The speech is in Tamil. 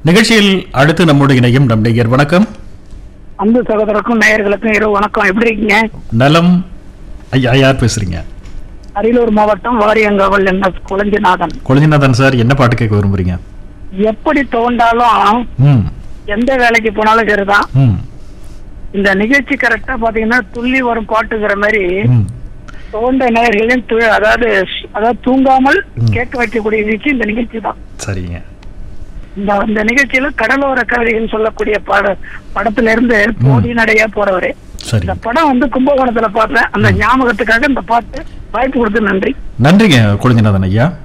நிகழ்ச்சியில் அடுத்து நம்முடைய இணையம் நம் நேயர் வணக்கம் அன்பு சகோதரருக்கும் நேயர்களுக்கும் இரவு வணக்கம் எப்படி இருக்கீங்க நலம் ஐயா யார் பேசுறீங்க அரியலூர் மாவட்டம் வாரியங்காவல் என்ன குழஞ்சிநாதன் கொளஞ்சிநாதன் சார் என்ன பாட்டு கேட்க விரும்புறீங்க எப்படி தோண்டாலும் ம் எந்த வேலைக்கு போனாலும் சரிதான் ம் இந்த நிகழ்ச்சி கரெக்டா பாத்தீங்கன்னா துள்ளி வரும் பாட்டுங்கிற மாதிரி ம் தோண்ட நேயர்களையும் து- அதாவது அதாவது தூங்காமல் கேட்க வைக்கக்கூடிய நிகழ்ச்சி இந்த நிகழ்ச்சி தான் சரிங்க இந்த இந்த நிகழ்ச்சியில கடலோர கவிதைகள் சொல்லக்கூடிய பட படத்துல இருந்து போடி நடையா போறவரு சரி இந்த படம் வந்து கும்பகோணத்துல பார்த்தேன் அந்த ஞாபகத்துக்காக இந்த பாட்டு வாய்ப்பு கொடுத்து நன்றி நன்றிங்க கொளஞ்சிநாதன் ஐயா